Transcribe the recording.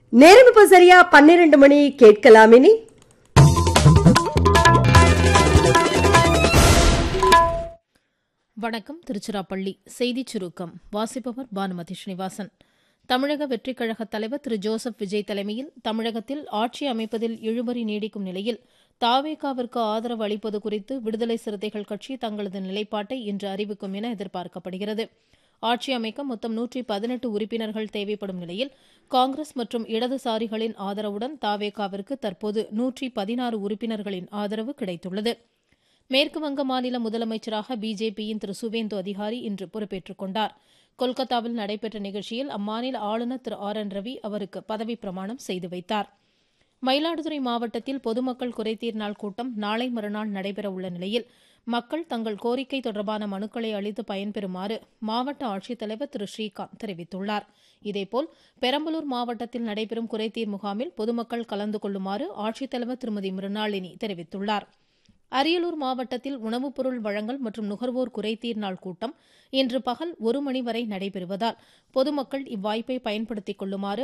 நேரம் இப்போ சரியா பன்னிரண்டு மணி கேட்கலாம் இனி வணக்கம் திருச்சிராப்பள்ளி செய்திச் சுருக்கம் வாசிப்பவர் பானுமதி ஸ்ரீனிவாசன் தமிழக வெற்றிக் கழக தலைவர் திரு ஜோசப் விஜய் தலைமையில் தமிழகத்தில் ஆட்சி அமைப்பதில் இழுபறி நீடிக்கும் நிலையில் தாவேகாவிற்கு ஆதரவு அளிப்பது குறித்து விடுதலை சிறுத்தைகள் கட்சி தங்களது நிலைப்பாட்டை இன்று அறிவிக்கும் என எதிர்பார்க்கப்படுகிறது ஆட்சி அமைக்க மொத்தம் நூற்றி பதினெட்டு உறுப்பினர்கள் தேவைப்படும் நிலையில் காங்கிரஸ் மற்றும் இடதுசாரிகளின் ஆதரவுடன் தாவேகாவிற்கு தற்போது நூற்றி பதினாறு உறுப்பினர்களின் ஆதரவு கிடைத்துள்ளது மேற்கு வங்க மாநில முதலமைச்சராக பிஜேபியின் திரு சுவேந்து அதிகாரி இன்று பொறுப்பேற்றுக் கொண்டார் கொல்கத்தாவில் நடைபெற்ற நிகழ்ச்சியில் அம்மாநில ஆளுநர் திரு ஆர் என் ரவி அவருக்கு பதவிப் பிரமாணம் செய்து வைத்தார் மயிலாடுதுறை மாவட்டத்தில் பொதுமக்கள் குறைதீர் நாள் கூட்டம் நாளை மறுநாள் நடைபெற உள்ள நிலையில் மக்கள் தங்கள் கோரிக்கை தொடர்பான மனுக்களை அளித்து பயன்பெறுமாறு மாவட்ட ஆட்சித்தலைவர் திரு ஸ்ரீகாந்த் தெரிவித்துள்ளார் இதேபோல் பெரம்பலூர் மாவட்டத்தில் நடைபெறும் குறைதீர் முகாமில் பொதுமக்கள் கலந்து கொள்ளுமாறு ஆட்சித்தலைவர் திருமதி மிருணாளினி தெரிவித்துள்ளார் அரியலூர் மாவட்டத்தில் உணவுப் பொருள் வழங்கல் மற்றும் நுகர்வோர் குறைதீர் நாள் கூட்டம் இன்று பகல் ஒரு மணி வரை நடைபெறுவதால் பொதுமக்கள் இவ்வாய்ப்பை பயன்படுத்திக் கொள்ளுமாறு